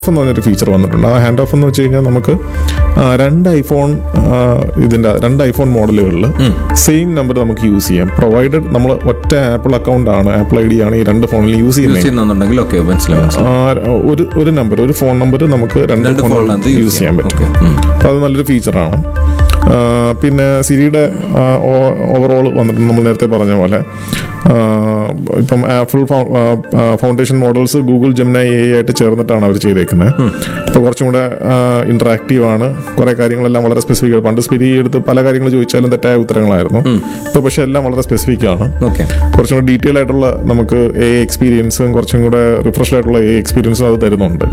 എന്ന് പറഞ്ഞൊരു ഫീച്ചർ വന്നിട്ടുണ്ട് ആ ഹാൻഡ് ഓഫ് എന്ന് വെച്ച് കഴിഞ്ഞാൽ നമുക്ക് ആ, രണ്ട് ഐഫോൺ ആ, ഇതിന്റെ രണ്ട് ഐഫോൺ മോഡലുകളിൽ സെയിം നമ്പർ നമുക്ക് യൂസ് ചെയ്യാം പ്രൊവൈഡഡ് നമ്മൾ ഒറ്റ ആപ്പിൾ അക്കൗണ്ട് ആണ് ആപ്പിൾ ഐ ഡി ആണ് ഈ രണ്ട് ഫോണിൽ യൂസ് യൂസ് ചെയ്യുന്നത് ചെയ്യുന്നുണ്ടെങ്കിൽ ഓക്കെ മനസ്സിലായി മനസ്സിലായി. ആ, ഒരു ഒരു നമ്പർ ഒരു ഫോൺ നമ്പർ നമുക്ക് രണ്ട് രണ്ട് ഫോണിൽ ഫോണിനകത്ത് യൂസ് ചെയ്യാൻ പറ്റും ഓക്കെ ഉം. അപ്പോൾ അത് നല്ലൊരു ഫീച്ചറാണ് ആ, പിന്നെ സിരിയുടെ ഓവറോൾ വന്നിട്ട് നമ്മൾ നേരത്തെ പറഞ്ഞ പോലെ ആ, ഇപ്പം full foundation models Google Gemini എ ആയിട്ട് ചേർന്നിട്ടാണ് അവർ ചെയ്തേക്കുന്നത് ഇപ്പോൾ കുറച്ചും കൂടെ ഇന്ററാക്റ്റീവ് ആണ് കുറേ കാര്യങ്ങളെല്ലാം വളരെ സ്പെസിഫിക് പണ്ട് സ്പിരി എടുത്ത് പല കാര്യങ്ങൾ ചോദിച്ചാലും തെറ്റായ ഉത്തരങ്ങളായിരുന്നു ഇപ്പോൾ പക്ഷേ എല്ലാം വളരെ സ്പെസിഫിക് ആണ് ഓക്കെ കുറച്ചും കൂടെ ഡീറ്റെയിൽ ആയിട്ടുള്ള നമുക്ക് എ എക്സ്പീരിയൻസും കുറച്ചും കൂടെ റിഫ്രഷ് ആയിട്ടുള്ള എ എക്സ്പീരിയൻസും അത് തരുന്നുണ്ട്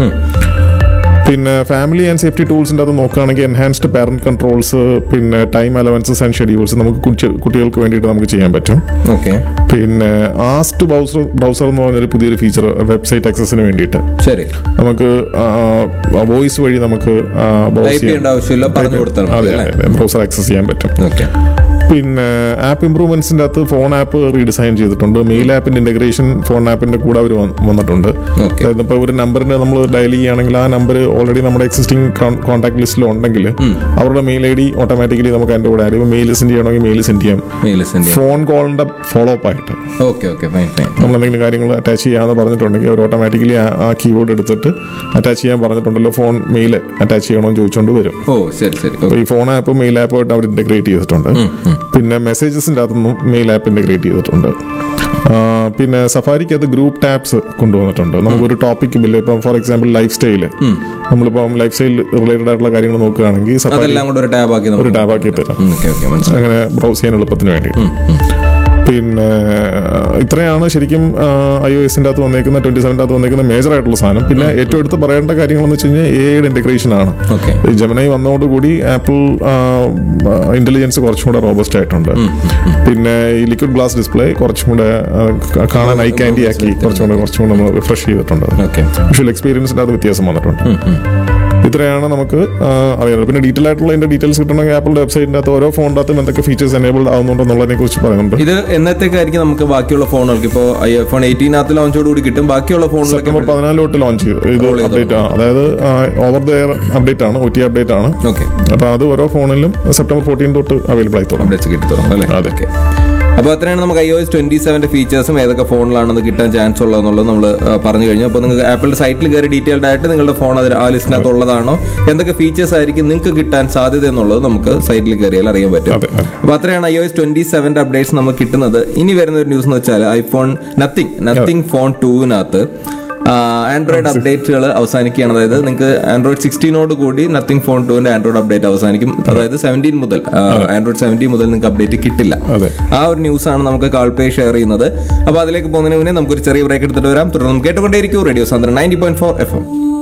പിന്നെ ഫാമിലി ആൻഡ് സേഫ്റ്റി ടൂൾസിൻ്റെ അത് നോക്കുകയാണെങ്കിൽ എൻഹാൻസ്ഡ് പാരന്റ് കൺട്രോൾസ് പിന്നെ ടൈം അലവൻസസ് ആൻഡ് ഷെഡ്യൂൾസ് നമുക്ക് കുട്ടി- കുട്ടികൾക്ക് വേണ്ടിയിട്ട് നമുക്ക് ചെയ്യാൻ പറ്റും ഓക്കെ പിന്നെ ആസ്റ്റ് ബ്രൗസർ ബ്രൗസർ എന്ന് പറഞ്ഞൊരു പുതിയൊരു ഫീച്ചർ വെബ്സൈറ്റ് ആക്സസിന് വേണ്ടിയിട്ട് ശരി നമുക്ക് വോയിസ് വഴി നമുക്ക് ടൈപ്പ് ചെയ്യേണ്ട ആവശ്യമില്ല പറഞ്ഞു കൊടുത്താൽ മതി അല്ലേ ബ്രൗസർ ആക്സസ് ചെയ്യാൻ പറ്റും ഓക്കെ പിന്നെ ആപ്പ് ഇംപ്രൂവ്മെന്റ്സിന്റെ അകത്ത് ഫോൺ ആപ്പ് റീഡിസൈൻ ചെയ്തിട്ടുണ്ട് മെയിൽ ആപ്പിന്റെ ഇന്റഗ്രേഷൻ ഫോൺ ആപ്പിന്റെ കൂടെ അവർ വന്നിട്ടുണ്ട് Okay. അതായത് ഇപ്പോൾ ഒരു നമ്പറിന് നമ്മൾ ഡയൽ ചെയ്യുകയാണെങ്കിൽ ആ നമ്പർ ഓൾറെഡി നമ്മുടെ എക്സിസ്റ്റിംഗ് കോൺടാക്ട് ലിസ്റ്റിൽ ഉണ്ടെങ്കിൽ അവരുടെ മെയിൽ ഐ ഡി ഓട്ടോമാറ്റിക്കലി നമുക്ക് അതിന്റെ കൂടെ ആഡ് മെയിൽ സെൻഡ് ചെയ്യണമെങ്കിൽ മെയിൽ സെൻഡ് ചെയ്യാം മെയിൽ സെൻഡ് ഫോൺ കോളിന്റെ ഫോളോ അപ്പ് ആയിട്ട് ഓക്കെ ഓക്കെ ഫൈൻ ഫൈൻ നമ്മൾ എന്തെങ്കിലും കാര്യങ്ങൾ അറ്റാച്ച് ചെയ്യാന്ന് പറഞ്ഞിട്ടുണ്ടെങ്കിൽ അവർ ഓട്ടോമാറ്റിക്കലി ആ കീബോർഡ് എടുത്തിട്ട് അറ്റാച്ച് ചെയ്യാൻ പറഞ്ഞിട്ടുണ്ടല്ലോ ഫോൺ മെയിൽ അറ്റാച്ച് ചെയ്യണമെന്ന് ചോദിച്ചുകൊണ്ട് വരും ഓ ശരി ശരി അപ്പൊ ഈ ഫോൺ ആപ്പ് മെയിൽ ആപ്പുമായിട്ട് അവർ ഇന്റഗ്രേറ്റ് ചെയ്തിട്ടുണ്ട് പിന്നെ മെസ്സേജസിന്റെ അകത്തുനിന്നും മെയിൽ ആപ്പ് ഇന്റഗ്രേറ്റ് ചെയ്തിട്ടുണ്ട് ആ, പിന്നെ സഫാരിക്കകത്ത് ഗ്രൂപ്പ് ടാബ്സ് കൊണ്ടുവന്നിട്ടുണ്ട് നമുക്കൊരു ടോപ്പിക് ബില്ല് ഇപ്പം ഫോർ എക്സാമ്പിൾ ലൈഫ് സ്റ്റൈല് നമ്മളിപ്പം ലൈഫ് സ്റ്റൈൽ റിലേറ്റഡ് ആയിട്ടുള്ള കാര്യങ്ങൾ നോക്കുകയാണെങ്കിൽ സഫാരി അതെല്ലാം കൂടെ ഒരു ടാബ് ആക്കി ഒരു ടാബ് ആക്കി തരാം ഓക്കെ ഓക്കെ മനസ്സിലായി അങ്ങനെ ബ്രൗസ് ചെയ്യാൻ എളുപ്പത്തിന് വേണ്ടി പിന്നെ ഇത്രയാണ് ശരിക്കും ഐ ഒ എസിന്റെ അകത്ത് വന്നേക്കുന്ന ട്വന്റി സെവൻ്റെ അകത്ത് വന്നേക്കുന്ന മേജർ ആയിട്ടുള്ള സാധനം പിന്നെ ഏറ്റവും എടുത്ത് പറയേണ്ട കാര്യങ്ങളെന്ന് വെച്ച് കഴിഞ്ഞാൽ എയുടെ ഇന്റഗ്രേഷൻ ആണ് ഓക്കെ ഈ ജമനൈ വന്നതോടുകൂടി ആപ്പിൾ ഇന്റലിജൻസ് കുറച്ചും കൂടെ റോബസ്റ്റ് ആയിട്ടുണ്ട് പിന്നെ ഈ ലിക്വിഡ് ഗ്ലാസ് ഡിസ്പ്ലേ കുറച്ചും കൂടെ ആ, ക- കാണാൻ ഐ ക്യാൻഡി ആക്കി കുറച്ചും കൂടെ കുറച്ചും കൂടെ നമ്മൾ റിഫ്രഷ് ചെയ്തിട്ടുണ്ട് ഓക്കെ വിഷ്വൽ എക്സ്പീരിയൻസിന്റെ അത് വ്യത്യാസം വന്നിട്ടുണ്ട് ഇത്രയാണ് നമുക്ക് ആ, അറിയാറ് പിന്നെ ഡീറ്റെയിൽ ആയിട്ടുള്ള അതിന്റെ ഡീറ്റെയിൽസ് കിട്ടണമെങ്കിൽ ആപ്പിളിന്റെ വെബ്സൈറ്റിന്റെ അകത്ത് ഓരോ ഫോണിന്റെ അകത്തും എന്തൊക്കെ ഫീച്ചേഴ്സ് എനേബിൾഡ് ആവുന്നുണ്ടെന്നുള്ളതിനെ കുറിച്ച് പറയുന്നുണ്ട് ഇത് എന്നത്തേക്കായിരിക്കും നമുക്ക് ബാക്കിയുള്ള ഫോണുകൾക്ക് ഇപ്പോൾ ഐഫോൺ എയ്റ്റീനകത്ത് ലോഞ്ചോട് കൂടി കിട്ടും ബാക്കിയുള്ള ഫോണുകളൊക്കെ സെപ്റ്റംബർ പതിനാല് തൊട്ട് ലോഞ്ച് ചെയ്തു ഇത് Roll ചെയ്തു. അപ്ഡേറ്റ് ആണ് അതായത് ഓവർ ദ എയർ അപ്ഡേറ്റ് ആണ് ഒ ടി അപ്ഡേറ്റ് ആണ് ഓക്കെ അപ്പൊ അത് ഓരോ ഫോണിലും സെപ്റ്റംബർ ഫോർട്ടീൻ തൊട്ട് അവൈലബിൾ ആയി തുടങ്ങും അപ്ഡേറ്റ്സ് കിട്ടി തുടങ്ങും അല്ലേ അതെ. ഓക്കെ അപ്പോൾ അത്രയാണ് നമുക്ക് ഐ ഒ എസ് ട്വന്റി സെവന്റെ ഫീച്ചേഴ്സും ഏതൊക്കെ ഫോണിലാണെന്ന് കിട്ടാൻ ചാൻസ് ഉള്ളതെന്നുള്ളത് നമ്മൾ പറഞ്ഞു കഴിഞ്ഞു അപ്പോൾ നിങ്ങൾക്ക് ആപ്പിളിന്റെ സൈറ്റിൽ കയറി ഡീറ്റെയിൽഡ് ആയിട്ട് നിങ്ങളുടെ ഫോൺ അതിൽ ആ ലിസ്റ്റിനകത്ത് ഉള്ളതാണോ എന്തൊക്കെ ഫീച്ചേഴ്സ് ആയിരിക്കും നിങ്ങൾക്ക് കിട്ടാൻ സാധ്യത എന്നുള്ളത് നമുക്ക് സൈറ്റിൽ കയറിയാൽ അറിയാൻ പറ്റും അതെ, അതെ. അപ്പോൾ അത്രയാണ് ഐ ഒ എസ് ട്വന്റി സെവന്റെ അപ്ഡേറ്റ്സ് നമുക്ക് കിട്ടുന്നത് ഇനി വരുന്ന ഒരു ന്യൂസ് എന്ന് വെച്ചാൽ ഐഫോൺ നത്തിങ് നത്തിങ് ഫോൺ ടൂവിനകത്ത് ആൻഡ്രോയിഡ് അപ്ഡേറ്റുകൾ അവസാനിക്കുകയാണ് അതായത് നിങ്ങൾക്ക് ആൻഡ്രോയിഡ് സിക്സ്റ്റീനോട് കൂടി നത്തിങ് ഫോൺ ടുവിന്റെ ആൻഡ്രോയിഡ് അപ്ഡേറ്റ് അവസാനിക്കും അതായത് സെവൻറ്റീൻ മുതൽ ആൻഡ്രോയിഡ് സെവൻറ്റീൻ മുതൽ നിങ്ങൾക്ക് അപ്ഡേറ്റ് കിട്ടില്ല അതെ ആ ഒരു ന്യൂസ് ആണ് നമുക്ക് കാൾ പേ ഷെയർ ചെയ്യുന്നത് അപ്പോൾ അതിലേക്ക് പോകുന്നതിന് മുന്നേ നമുക്കൊരു ചെറിയ ബ്രേക്ക് എടുത്തിട്ട് വരാം തുടർന്ന് നമുക്ക് കേട്ടുകൊണ്ടേയിരിക്കും റേഡിയോ സാന്ദ്രൻ ninety point four F M